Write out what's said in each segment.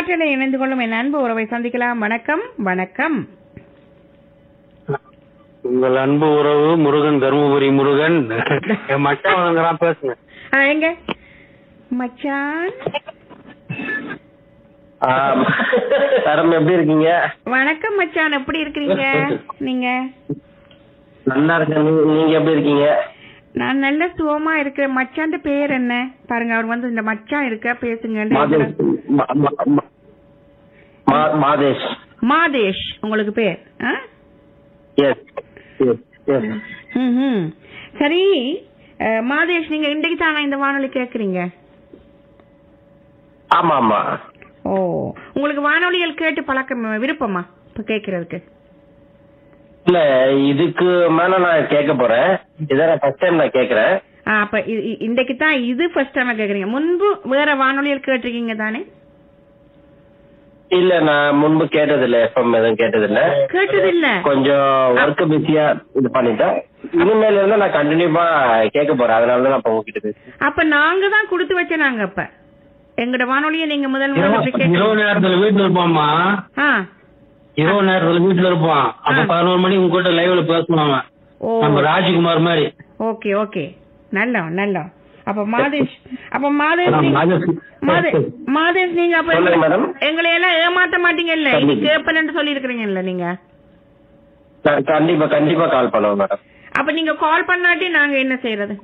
காற்றில இணைந்து கொள்ளும் என் அன்பு உறவை சந்திக்கலாம் வணக்கம் வணக்கம் உங்கள் அன்பு உறவு முருகன் தருமபுரி முருகன் என் மச்சான் வந்தங்கிறான் பேசுங்க ஆ, எங்க மச்சான் மேடம் எப்படி இருக்கீங்க வணக்கம் மச்சான் எப்படி இருக்கிறீங்க நீங்க நல்லா இருக்கேன் நீ- நீங்க எப்படி இருக்கீங்க நான் நல்ல சுகமா இருக்கிறேன் மச்சான் பேர் என்ன பாருங்க அவர் வந்து இந்த மச்சான் இருக்க பேசுங்க மாதேஷ் மா- மா- மா- மா- மாதேஷ் மாதேஷ் உங்களுக்கு பேர் ஆ? எஸ் எஸ் எஸ் ம்ஹும். சரி அஹ், மாதேஷ் நீங்க இன்றைக்கு தானே இந்த வானொலி கேக்குறீங்க ஆமா ஆமா ஓ உங்களுக்கு வானொலிகள் கேட்டு பழக்கம் விருப்பமா இப்ப கேக்குறதுக்கு இல்ல இதுக்கு மேல நான் கேட்க போறேன் இதான் ஃபர்ஸ்ட் டைம் நான் கேக்குறேன் ஆ, அப்ப இ- இ- இன்றைக்கு தான் இது ஃபர்ஸ்ட் டைம் கேக்குறீங்க முன்பு வேற வானொலிகள் கேட்டிருக்கீங்க தானே இல்ல நான் முன்பு கேட்டதில்ல எஃப்எம் எதுவும் கேட்டதில்ல கேட்டது இல்ல கொஞ்சம் ஒர்க் பிஸியா இது பண்ணிட்டேன் இனிமேல இருந்து நான் கண்டினியூவா கேட்க போறேன் அதனால தான் நான் இப்ப உங்ககிட்ட பேசுறேன் அப்ப நாங்க தான் கொடுத்து வச்ச நாங்க அப்ப எங்கட வானொலியை நீங்க முதல் முதல்ல இப்படி கேட்க- இரவு நேரத்துல வீட்டுல இருப்பான்மா ஆ இரவு நேரத்துல வீட்டுல இருப்பான் அப்ப ஆ. பதினோரு மணி உங்க கிட்ட லைவ்ல பேசணும் அவன் ஓ நம்ம ராஜ்குமார் மாதிரி ஓகே ஓகே நல்ல நல்ல அப்ப மாதேஷ் அப்ப மாதேஷ் ஆமா, நீங்க- மாதேஷ். மாதே- மாதேஷ் நீங்க அப்ப சொல்லுங்க மேடம். எங்களை எல்லாம் ஏமாத்த மாட்டீங்கல்ல இது கண்டிப்பா. கேப்பன்னு சொல்லி இருக்கிறீங்கல்ல நீங்க நான் கண்டிப்பா கண்டிப்பா கால் பண்ணுவேன் மேடம் அப்ப நீங்க கால் பண்ணாட்டி நாங்க என்ன செய்யறது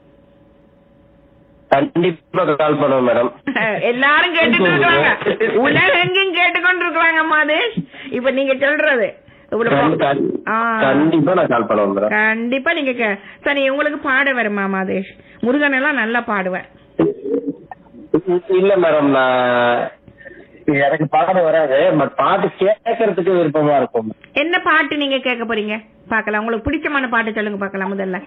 கண்டிப்பா கால் பண்ணுவேன் மேடம் எல்லாரும் கேட்டுட்டு இருக்காங்க உலகெங்கும் கேட்டுக்கொண்டு இருக்காங்க மாதேஷ் இப்ப நீங்க சொல்றது இவ்வளவு கண்டி- கண்டி- ஆ. கண்டிப்பா நான் கால் பண்ணுவேன் மேடம் கண்டிப்பா நீங்க கே- சரி உங்களுக்கு பாட வருமா மாதேஷ் முருகன் எல்லாம் நல்லா பாடுவேன் இல்ல மேடம் நான் எனக்கு பாட வராது பட் பாட்டு கேட்கறதுக்கு விருப்பமா இருக்கும் என்ன பாட்டு நீங்க கேட்க போறீங்க பாக்கலாம் உங்களுக்கு பிடிச்சமான பாட்டு சொல்லுங்க பாக்கலாம் முதல்ல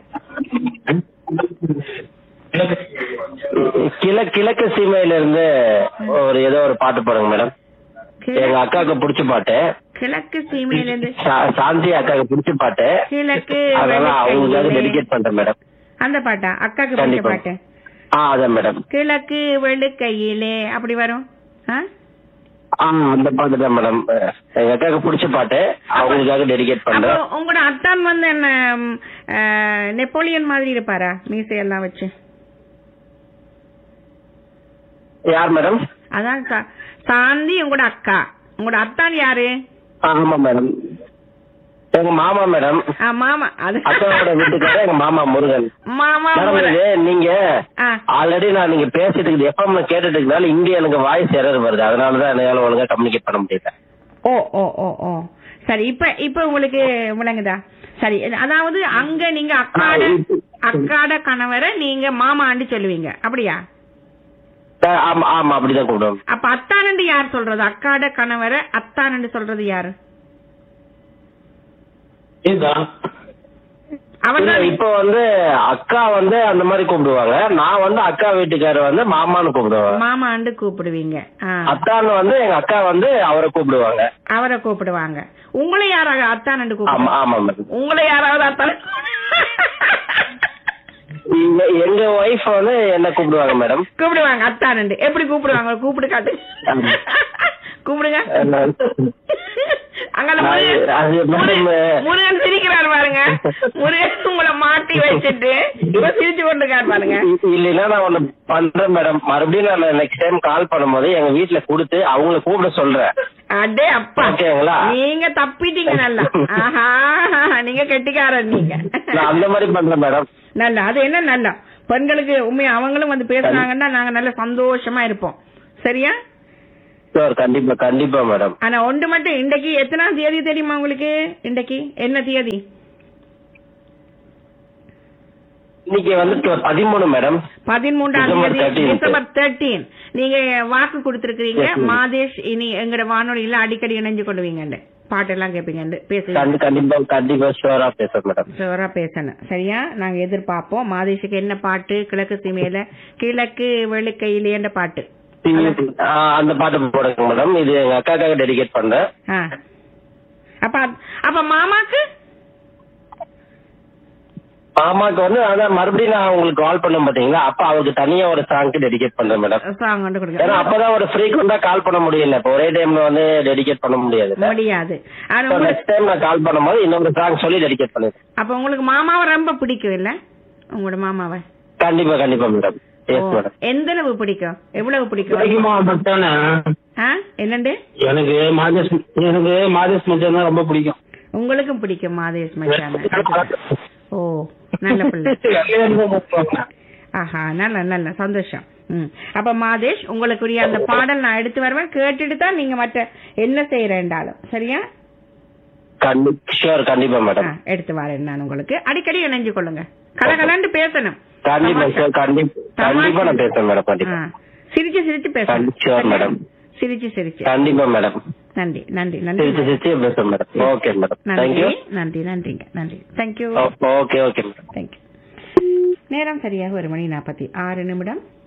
கிழ கிழக்கு சீமையில இருந்து ஒரு ஏதோ ஒரு பாட்டு பாடுங்க மேடம் எங்க அக்காவுக்கு பிடிச்ச பாட்டு கிழக்கு சீமையில இருந்து சா- சாந்தி அக்காவுக்கு பிடிச்ச பாட்டு கிழக்கு அதனால அவங்களுக்காக வெள்ளிக்கையிலே. டெடிகேட் பண்றேன் மேடம் அந்த பாட்டா அக்காக்கு பிடிச்ச கண்டிப்பா. பாட்டு ஆ அதான் மேடம் கிழக்கு வெளுக்கையிலே அப்படி வரும் ஆ? ஆ அந்த பாட்டு தான் மேடம் எங்க அக்காவுக்கு பிடிச்ச பாட்டு அவங்களுக்காக டெடிகேட் அப்போ பண்றேன் உங்களோட அத்தான் வந்து என்ன ம், ஆ, நெப்போலியன் மாதிரி இருப்பாரா மீசையெல்லாம் வச்சு யார் மேடம் அதான் சா- சாந்தி உங்களோட அக்கா உங்களோட அத்தான் யாரு ஆமா மேடம் எங்க மாமா மேடம் ஆ, மாமா அது அக்காவோட வீட்டுக்காரர் எங்க மாமா முருகன் மாமா மேடம் முருகன். இது நீங்க ஆ. ஆல்ரெடி நான் நீங்க பேசிட்டு இருக்குது எஃப்எம்ல கேட்டுட்டு இருக்கனால இங்க எனக்கு வாய்ஸ் எரர் வருது அதனாலதான் என்னால ஒழுங்கா கம்யூனிகேட் பண்ண முடியல ஓ ஓ ஓ ஓ சரி இப்ப இப்ப உங்களுக்கு விளங்குதா சரி அதாவது அங்க நீங்க அக்காட ஆ, இப்ப- அக்காட கணவரை நீங்க மாமாண்டு சொல்லுவீங்க அப்படியா ஆ, ஆமா ஆமா அப்படிதான் கூப்பிடுவோம் அப்ப அத்தானண்டு யார் சொல்றது அக்காட கணவரை அத்தானண்டு சொல்றது யாரு இதுதான் அவர் இல்ல, இப்ப வந்து அக்கா வந்து அந்த மாதிரி கூப்பிடுவாங்க நான் வந்து அக்கா வீட்டுக்காரர் வந்து மாமான்னு கூப்பிடுவாங்க மாமாண்டு கூப்பிடுவீங்க ஆ. அத்தான்னு வந்து எங்க அக்கா வந்து அவரை கூப்பிடுவாங்க அவரை கூப்பிடுவாங்க உங்களை யாராவது அத்தானண்டு ஆமா கூப்பிடுவாங்க ஆமா மேடம் உங்களை யாராவது அத்தான எங்க- எங்க ஒய்ஃப் வந்து என்ன கூப்பிடுவாங்க மேடம் கூப்பிடுவாங்க அத்தானண்டு எப்படி கூப்பிடுவாங்க கூப்பிடு காட்டு ஆமா. கூப்பிடுங்க அங்க அந்த அது- முருகன் அது முருகன் மேடம், முருகன் சிரிக்கிறார் பாருங்க முருகன் உங்களை மாட்டி வச்சுட்டு இவ சிரிச்சு கொண்டிருக்காரு பாருங்க இல்லைன்னா நான் ஒண்ணு பண்றேன் மேடம் மறுபடியும் நான் நெக்ஸ்ட் டைம் கால் பண்ணும்போது எங்க வீட்டுல கொடுத்து அவங்கள கூப்பிட சொல்றேன் அடே அப்பா ஓகேங்களா? நீங்க தப்பிட்டீங்க நல்லா ஆஹா நீங்க கெட்டிக்காரர் நீங்க நான் அந்த மாதிரி பண்றேன் மேடம் நல்லா அது என்ன நல்லா பெண்களுக்கு உண்மையா அவங்களும் வந்து பேசுனாங்கன்னா நாங்க நல்ல சந்தோஷமா இருப்போம் சரியா சார் கண்டிப்பா கண்டிப்பா மேடம் ஆனா ஒன்று மட்டும் இன்றைக்கு எத்தனாம் தேதி தெரியுமா உங்களுக்கு இன்றைக்கு என்ன தேதி இன்னைக்கு வந்து டு- பதிமூணு மேடம் பதிமூன்றாம் டிசம்பர் தேதி 13th. டிசம்பர் தேர்ட்டீன் நீங்க வாக்கு கொடுத்திருக்கிறீங்க Yes, ma'am. மாதேஷ் இனி எங்கட வானொலியில அடிக்கடி இணைஞ்சு கொள்வீங்க பாட்டெல்லாம் கேட்பீங்க பேசுங்க கண்டி- கண்டிப்பா கண்டிப்பா ஷுவரா பேசுறேன் மேடம் ஜோரா பேசணும் சரியா நாங்க எதிர்பார்ப்போம் மாதேஷுக்கு என்ன பாட்டு கிழக்கு சீமையில கிழக்கு வெளுக்கையிலேன்ற பாட்டு ஆ, அந்த பாட்டு போடுங்க மேடம் இது எங்க அக்காக்காக டெடிகேட் பண்றேன் ஆ. அப்ப அத்- அப்ப மாமாக்கு மாமாக்கு வந்து அதான் மறுபடியும் நான் உங்களுக்கு கால் பண்ண பாத்தீங்களா அப்ப அவருக்கு தனியா ஒரு சாங்க்கு டெடிகேட் பண்றேன் மேடம் சாங் கொண்டு ஏன்னா கொடுங்க அப்பதான் ஒரு ஃப்ரீக்வெண்டா கால் பண்ண முடியல இப்போ ஒரே டைம்ல வந்து டெடிகேட் பண்ண முடியாது முடியாது ஆனா உங்களுக்கு நெக்ஸ்ட் டைம் நான் கால் பண்ணும்போது இன்னொரு சாங் சொல்லி டெடிகேட் பண்ணிடுறேன் அப்ப உங்களுக்கு மாமாவை ரொம்ப பிடிக்கும் இல்ல உங்களோட மாமாவை கண்டிப்பா கண்டிப்பா மேடம் எஸ் ஓ, மேடம் எந்த அளவு பிடிக்கும் எவ்வளவு பிடிக்கும் கிடைக்குமா மச்சானே ஆ என்னண்டு எனக்கு மாதேஷ் எனக்கு மாதேஷ் மச்சான் தான் ரொம்ப பிடிக்கும் உங்களுக்கும் பிடிக்கும் மாதேஷ் மச்சான ஓ நல்ல பிள்ளை ஆஹா நல்ல நல்ல சந்தோஷம் ம் அப்ப மாதேஷ் உங்களுக்குரிய அந்த பாடல் நான் எடுத்து வருவேன் கேட்டுட்டு தான் நீங்க மற்ற என்ன செய்யறேன்டாலும் சரியா கண்டி ஷியோர் கண்டிப்பா ஆ, மேடம் எடுத்து வரேன் நான் உங்களுக்கு அடிக்கடி இணைஞ்சு கொள்ளுங்க கலகலன்னு பேசணும் கண்டிப்பா தமாஷா. ஷியோர் கண்டிப்பா கண்டிப்பா நான் பேசுறேன் மேடம் ஆ, கண்டிப்பா சிரிச்சு சிரிச்சு பேசணும் கண்டி- sure, சரியா? madam. சிரிச்சு சிரிச்சு கண்டிப்பா மேடம் நன்றி நன்றி நன்றி சிரிச்சு சிரிச்சு பேசுறேன் மேடம் ஓகே மேடம் நன்றி தேங்க்யூ நன்றி நன்றிங்க நன்றி thank you okay okay madam thank you நேரம் சரியாக ஒரு மணி நாற்பத்தி ஆறு நிமிடம்